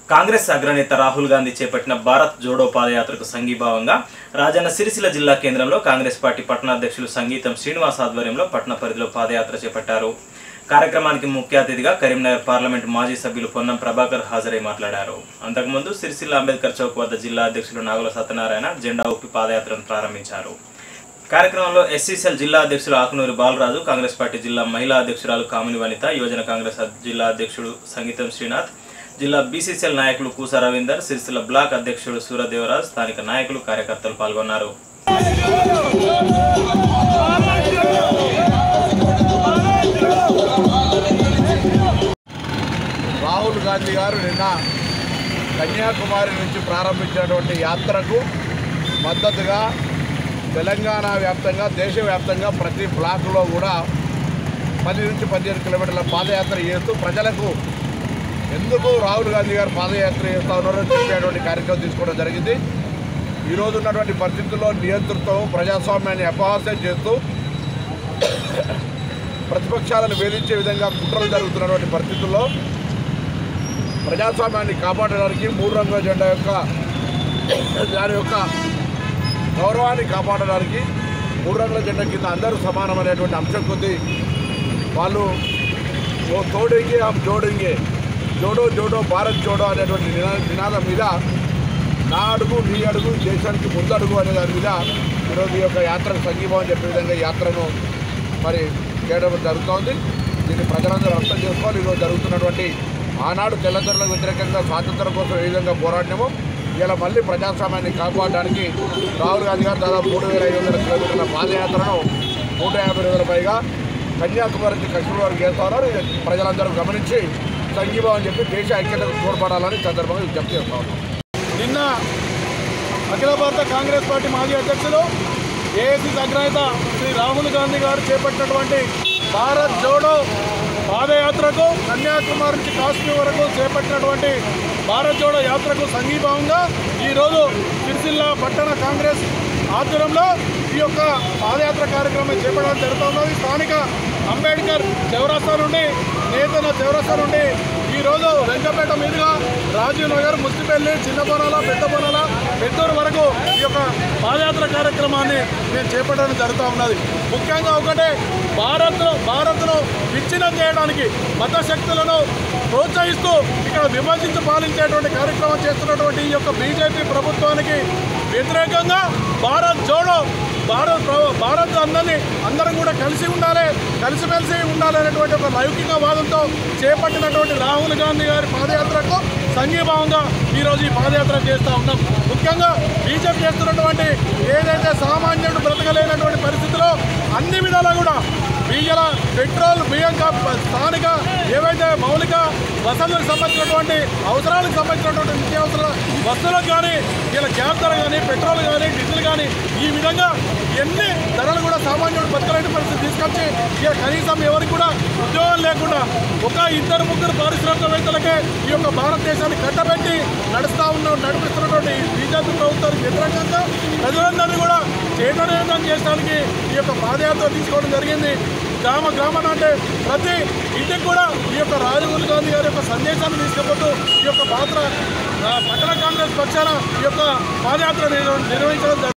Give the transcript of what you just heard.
కాంగ్రెస్ అగ్రనేత రాహుల్ గాంధీ చేపట్టిన భారత్ జోడో పాదయాత్రకు సంఘీభావంగా రాజన్న సిరిసిల్ల జిల్లా కేంద్రంలో కాంగ్రెస్ పార్టీ పట్టణాధ్యక్షులు సంగీతం శ్రీనివాస్ ఆధ్వర్యంలో పట్టణ పరిధిలో పాదయాత్ర చేపట్టారు కార్యక్రమానికి ముఖ్య అతిథిగా కరీంనగర్ పార్లమెంట్ మాజీ సభ్యులు పొన్నం ప్రభాకర్ హాజరై మాట్లాడారు అంతకుముందు సిరిసిల్ల అంబేద్కర్ చౌక్ వద్ద జిల్లా అధ్యక్షులు నాగుల సత్యనారాయణ జెండా ఊపి పాదయాత్రను ప్రారంభించారు కార్యక్రమంలో ఎస్సీసీఎల్ జిల్లా అధ్యక్షులు ఆకునూరి బాలరాజు కాంగ్రెస్ పార్టీ జిల్లా మహిళా అధ్యక్షురాలు కామిని వనిత యువజన కాంగ్రెస్ అద్- జిల్లా అధ్యక్షుడు సంగీతం శ్రీనాథ్ జిల్లా బీసీసీఎల్ నాయకులు కూస రవీందర్ సిరిసిల్ల బ్లాక్ అధ్యక్షుడు సూర్యదేవరాజ్ స్థానిక నాయకులు కార్యకర్తలు పాల్గొన్నారు రాహుల్ గాంధీ గారు నిన్న కన్యాకుమారి నుంచి ప్రారంభించినటువంటి యాత్రకు మద్దతుగా తెలంగాణ వ్యాప్తంగా దేశవ్యాప్తంగా ప్రతి బ్లాకులో కూడా పది నుంచి పదిహేను కిలోమీటర్ల పాదయాత్ర చేస్తూ ప్రజలకు ఎందుకు రాహుల్ గాంధీ గారు పాదయాత్ర చేస్తూ ఉన్నారో చెప్పేటువంటి కార్యక్రమం తీసుకోవడం జరిగింది ఈరోజు ఉన్నటువంటి పరిస్థితుల్లో నియంతృత్వం ప్రజాస్వామ్యాన్ని అపహాస్యం చేస్తూ ప్రతిపక్షాలను వేధించే విధంగా కుట్రలు జరుగుతున్నటువంటి పరిస్థితుల్లో ప్రజాస్వామ్యాన్ని కాపాడడానికి మూడు రంగుల జెండా యొక్క దాని యొక్క గౌరవాన్ని కాపాడడానికి మూడు రంగుల జెండా కింద అందరూ సమానమైనటువంటి అంశం కొద్దీ వాళ్ళు ఓ తోడేంగే హమ్ జోడేంగే జోడో జోడో భారత్ జోడో అనేటువంటి నినా నినాదం మీద నా అడుగు నీ అడుగు దేశానికి ముందడుగు అనే దాని మీద ఈరోజు ఈ యొక్క యాత్రకు సంఘీభావం చెప్పే విధంగా ఈ యాత్రను మరి చేయడం జరుగుతోంది దీన్ని ప్రజలందరూ అర్థం చేసుకోవాలి ఈరోజు జరుగుతున్నటువంటి ఆనాడు తెల్లదొరలకు వ్యతిరేకంగా స్వాతంత్రం కోసం ఏ విధంగా పోరాడినామో ఇలా మళ్ళీ ప్రజాస్వామ్యాన్ని కాపాడడానికి రాహుల్ గాంధీ గారు దాదాపు మూడు వేల ఐదు వందల కిలోమీటర్ల పాదయాత్రను నూట యాభై రోజుల పైగా కన్యాకుమారి నుంచి కశ్మీర్ వరకు చేస్తున్నారు ఇది ప్రజలందరూ గమనించి సంఘీభావం చెప్పి దేశ ఐక్యతకు తోడ్పడాలని ఈ సందర్భంగా విజ్ఞప్తి చేస్తా ఉన్నాం నిన్న అఖిల భారత కాంగ్రెస్ పార్టీ మాజీ అధ్యక్షులు ఏఐసిసి అగ్రనేత శ్రీ రాహుల్ గాంధీ గారు చేపట్టినటువంటి భారత్ జోడో పాదయాత్రకు కన్యాకుమారి నుంచి కాశ్మీర్ వరకు చేపట్టినటువంటి భారత్ జోడో యాత్రకు సంఘీభావంగా ఈరోజు సిరిసిల్ల పట్టణ కాంగ్రెస్ ఆధ్వర్యంలో ఈ యొక్క పాదయాత్ర కార్యక్రమం చేపట్టడం జరుగుతున్నది స్థానిక అంబేద్కర్ చౌరస్తా నుండి నేతన చౌరస్తా నుండి ఈరోజు వెంకపేట మీదుగా రాజీవ్ నగర్ ముస్తిపల్లి చిన్న పొనాల పెద్ద పొనాల పెద్దూరు వరకు ఈ యొక్క పాదయాత్ర కార్యక్రమాన్ని మేము చేపట్టడం జరుగుతూ ఉన్నది ముఖ్యంగా ఒకటే భారత్ భారత్ను విచ్ఛిన్నం చేయడానికి మత శక్తులను ప్రోత్సహిస్తూ ఇక్కడ విభజించి పాలించేటువంటి కార్యక్రమం చేస్తున్నటువంటి ఈ యొక్క బీజేపీ ప్రభుత్వానికి వ్యతిరేకంగా భారత్ జోడో భారత్ ప్ర- భారత్ అందరినీ అందరం కూడా కలిసి ఉండాలి కలిసిమెలిసి ఉండాలి అనేటువంటి ఒక లౌకిక వాదంతో చేపట్టినటువంటి రాహుల్ గాంధీ గారి పాదయాత్రకు సంఘీభావంగా ఈరోజు ఈ పాదయాత్ర చేస్తూ ఉన్నాం ముఖ్యంగా బీజేపీ చేస్తున్నటువంటి ఏదైతే సామాన్యుడు బ్రతకలేనటువంటి పరిస్థితిలో అన్ని విధాలా కూడా బియ్యల పెట్రోల్ బియ్యం కా- స్థానిక ఏవైతే మౌలిక వసతులకు సంబంధించినటువంటి అవసరాలకు సంబంధించినటువంటి నిత్యావసర వస్తువులకు కానీ ఇలా గ్యాస్ ధర కానీ పెట్రోల్ కానీ డీజిల్ కానీ ఈ విధంగా ఎన్ని ధరలు కూడా సామాన్యుడు బతకలేని పరిస్థితి తీసుకొచ్చి ఇక కనీసం ఎవరికి కూడా ఉద్యోగం లేకుండా ఒక ఇద్దరు ముగ్గురు పారిశ్రామికవేత్తలకే ఈ యొక్క భారతదేశాన్ని కట్టబెట్టి నడుస్తూ ఉన్న నడిపిస్తున్నటువంటి ఈ బీజేపీ ప్రభుత్వానికి వ్యతిరేకంగా ప్రజలందరినీ కూడా చైతన్యవంతం చేయడానికి ఈ యొక్క పాదయాత్ర తీసుకోవడం జరిగింది గ్రామ గ్రామాన అంటే ప్రతి ఇంటికి కూడా ఈ యొక్క రాజీవ్ గాంధీ గారి యొక్క సందేశాన్ని తీసుకుపోతూ ఈ యొక్క పాత్ర ఆ, పట్టణ కాంగ్రెస్ పక్షాన ఈ యొక్క పాదయాత్ర నిర్వ- నిర్వహించడం జరుగుతుంది